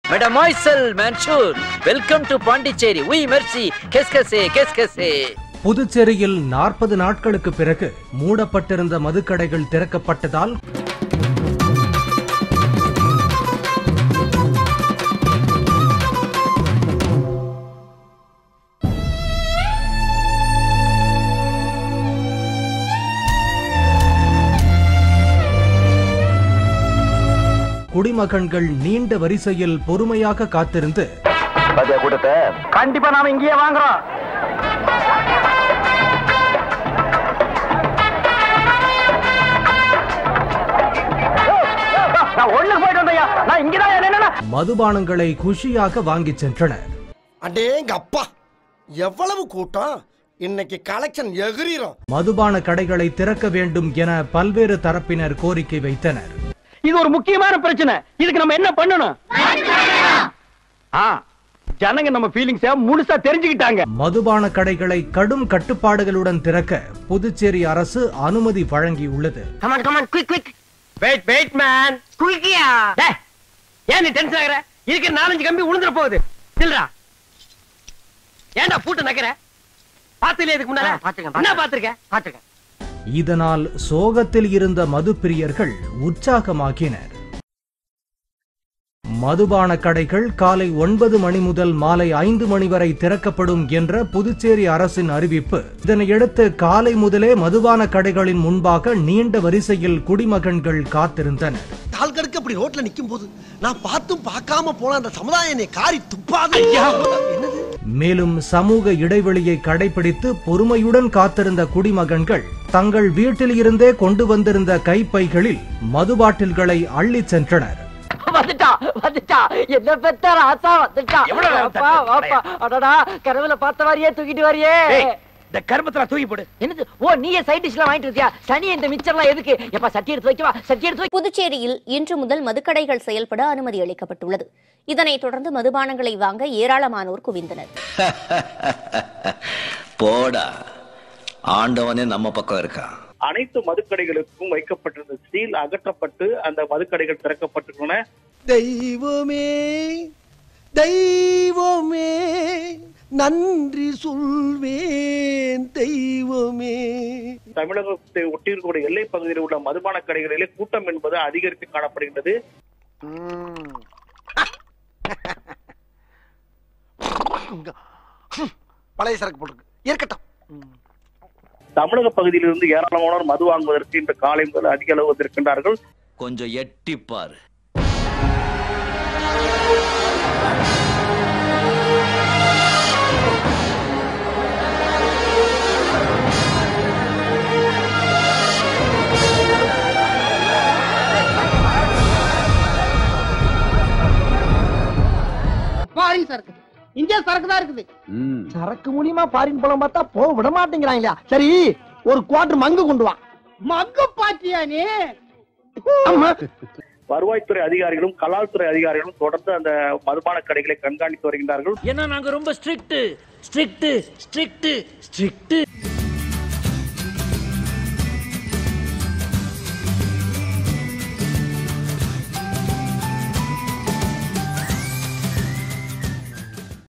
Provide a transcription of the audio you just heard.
மெடமாய்சல் மன்சூர் welcome to Pondicherry உய் மெர்சி கெஸ்கசே கெஸ்கசே புதுச்சேரியில் நாற்பது நாட்களுக்கு பிறகு மூடப்பட்டிருந்த மதுக்கடைகள் திறக்கப்பட்டதால் குடிமகன்கள் நீண்ட வரிசையில் பொறுமையாக காத்திருந்து கூட்டத்தை கண்டிப்பா நாம இங்கேயே வாங்குறோம் நான் ஒண்ணுக்கு போயிட்டு வந்தையா நான் இங்கதான் என்னன்னா மதுபானங்களை குஷியாக வாங்கிச் சென்றனர் அடேங்க அப்பா எவ்வளவு கூட்டம் இன்னைக்கு கலெக்ஷன் எகிரிரும் மதுபான கடைகளை திறக்க வேண்டும் என பல்வேறு தரப்பினர் கோரிக்கை வைத்தனர் இது ஒரு முக்கியமான பிரச்சனை இதுக்கு நம்ம என்ன பண்ணணும் ஆ ஜனங்க நம்ம ஃபீலிங்ஸ முழுசா தெரிஞ்சுக்கிட்டாங்க மதுபான கடைகளை கடும் கட்டுப்பாடுகளுடன் திறக்க புதுச்சேரி அரசு அனுமதி வழங்கியுள்ளது come on come on quick quick wait wait man குயிக்கியா டேய் ஏன் நீ டென்ஷன் ஆகுற இதுக்கு நாலஞ்சு கம்பி உளுந்துற போகுது இல்லடா ஏன்டா பூட்டு நக்கற பாத்துல இதுக்கு முன்னால என்ன பாத்துருக்க பாத்துருக்க இதனால் சோகத்தில் இருந்த மது பிரியர்கள் உற்சாகமாகினர் மதுபான கடைகள் காலை ஒன்பது மணி முதல் மாலை ஐந்து மணி வரை திறக்கப்படும் என்ற புதுச்சேரி அரசின் அறிவிப்பு இதனையடுத்து காலை முதலே மதுபான கடைகளின் முன்பாக நீண்ட வரிசையில் குடிமகன்கள் காத்திருந்தனர் கால் கடுக்க அப்படி ரோட்ல நிக்கும் போது நான் பார்த்தும் பார்க்காம போன அந்த சமுதாயம் என்னை காரி துப்பாது என்னது மேலும் சமூக இடைவெளியை கடைபிடித்து பொறுமையுடன் காத்திருந்த குடிமகன்கள் தங்கள் வீட்டில் இருந்தே கொண்டு வந்திருந்த கைப்பைகளில் மது பாட்டில்களை அள்ளிச் சென்றனர் வந்துட்டா வந்துட்டா என்ன பெத்த ராசா வந்துட்டா எவ்வளவு நேரம் வாப்பா தட்டு? வாப்பா அடடா கனவுல பார்த்த மாதிரியே தூக்கிட்டு வரியே இந்த கருமத்துல தூக்கி போடு என்னது ஓ நீயே சைட் டிஷ்லாம் வாங்கிட்டு இருக்கியா சனி இந்த மிச்சர்லாம் எதுக்கு எப்பா சட்டி எடுத்து வைக்கவா சட்டி எடுத்து வை புதுச்சேரியில் இன்று முதல் மதுக்கடைகள் செயல்பட அனுமதி அளிக்கப்பட்டுள்ளது இதனைத் தொடர்ந்து மதுபானங்களை வாங்க ஏராளமானோர் குவிந்தனர் போடா ஆண்டவனே நம்ம பக்கம் இருக்கான் அனைத்து மதுக்கடைகளுக்கும் வைக்கப்பட்டிருந்த சீல் அகற்றப்பட்டு அந்த மதுக்கடைகள் திறக்கப்பட்டுள்ளன தெய்வமே தெய்வமே நன்றி சொல்வேன் தெய்வமே தமிழகத்தை ஒட்டியிருக்கக்கூடிய எல்லை பகுதியில் உள்ள மதுபான கடைகளிலே கூட்டம் என்பது அதிகரித்து காணப்படுகின்றது பழைய சரக்கு போட்டுருக்கு இருக்கட்டும் தமிழக பகுதியிலிருந்து ஏராளமானோர் மது வாங்குவதற்கு இன்று காலை முதல் அதிக அளவு வந்திருக்கின்றார்கள் கொஞ்சம் எட்டிப்பாரு பாரின் சரக்கு இந்தியா சரக்கு தான் இருக்குது சரக்கு மூலியமா பாரின் பழம் பார்த்தா போக விட மாட்டேங்கிறாங்களா சரி ஒரு குவார்டர் மங்கு கொண்டு வா மக்கு பாத்தியா நீ ஆமா வருவாய்த்துறை அதிகாரிகளும் கலால்துறை அதிகாரிகளும் தொடர்ந்து அந்த மதுபான கடைகளை கண்காணித்து வருகின்றார்கள் ஏன்னா நாங்க ரொம்ப ஸ்ட்ரிக்ட் ஸ்ட்ரிக்ட் ஸ்ட்ரிக்ட் ஸ்ட்ரிக்ட்